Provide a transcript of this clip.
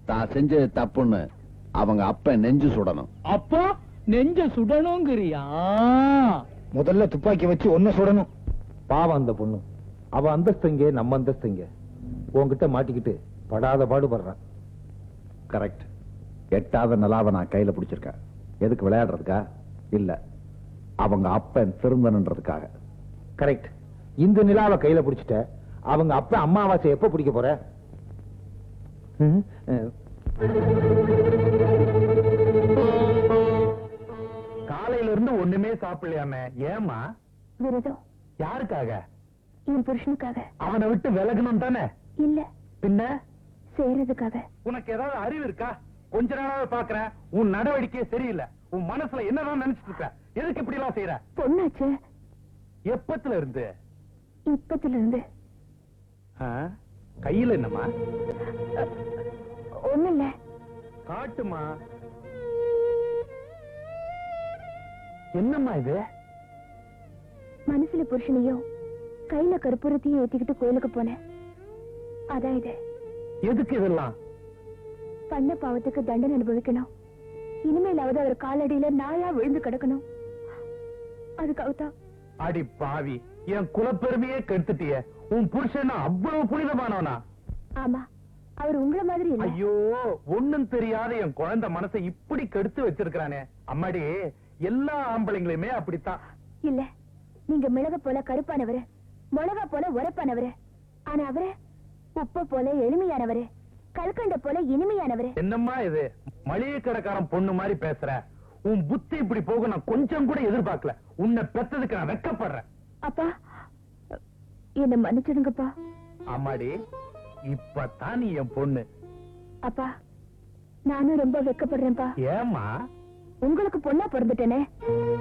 தான் செஞ்சது தப்புன்னு அவங்க அப்ப நெஞ்சு சுடணும் அப்போ நெஞ்ச சுடணுங்கிறியா முதல்ல துப்பாக்கி வச்சு ஒன்ன சுடணும் பாவம் அந்த பொண்ணு அவ அந்தஸ்துங்க நம்ம அந்தஸ்துங்க உன்கிட்ட மாட்டிக்கிட்டு படாத பாடுபடுறான் கரெக்ட் எட்டாவது நிலாவை நான் கையில பிடிச்சிருக்கேன் எதுக்கு விளையாடுறதுக்கா இல்ல அவங்க அப்பன் திருந்தனுன்றதுக்காக கரெக்ட் இந்த நிலாவை கையில பிடிச்சிட்ட அவங்க அப்ப அம்மாவாசை எப்ப பிடிக்க போற ம், அஹ். காலையில இருந்து ஒண்ணுமே சாப்பிடலையாமே ஏமா விரதம் யாருக்காக என் புருஷனுக்காக அவனை விட்டு விலகணும் தானே இல்ல பின்ன செய்யறதுக்காக உனக்கு ஏதாவது அறிவு இருக்கா கொஞ்ச நாளாவே பாக்குறேன் உன் நடவடிக்கையே சரியில்லை உன் மனசுல என்னதான் நினைச்சிட்டு இருக்க எதுக்கு இப்படி எல்லாம் செய்யற பொண்ணாச்சு எப்பத்துல இருந்து இப்பத்துல இருந்து ஆ? கையில என்னம்மா ஒண்ணு இல்ல காட்டுமா என்னம்மா இது மனசுல புருஷனையும் கையில கற்பூரத்தையும் ஏத்திக்கிட்டு கோயிலுக்கு போனேன் அதான் இது எதுக்கு இதெல்லாம் பண்ண பாவத்துக்கு தண்டனை அனுபவிக்கணும் இனிமேலாவது அவர் காலடியில நாயா விழுந்து கிடக்கணும் அதுக்காகத்தான் அடி பாவி என் குலப்பெருமையே கெடுத்துட்டிய உன் புருஷன் அவ்வளவு புனிதமானவனா ஆமா அவர் உங்களை மாதிரி இல்ல ஐயோ ஒண்ணும் தெரியாத என் குழந்தை மனசை இப்படி கெடுத்து வச்சிருக்கானே அம்மாடி எல்லா ஆம்பளைங்களுமே அப்படித்தான் இல்ல நீங்க மிளக போல கருப்பானவரு மிளகா போல உரப்பானவரு ஆனா அவரு உப்ப போல எளிமையானவரு கல்கண்ட போல இனிமையானவரு என்னம்மா இது மளிகை கடைக்காரன் பொண்ணு மாதிரி பேசுற உன் புத்தி இப்படி போக நான் கொஞ்சம் கூட எதிர்பார்க்கல உன்னை பெத்ததுக்கு நான் வெக்கப்படுறேன் அப்பா என்ன மன்னிச்சிடுங்கப்பா ஆமாடி இப்பதான் நீ என் பொண்ணு அப்பா நானும் ரொம்ப வெக்கப்படுறேன்ப்பா ஏம்மா உங்களுக்கு பொண்ணா பிறந்துட்டேனே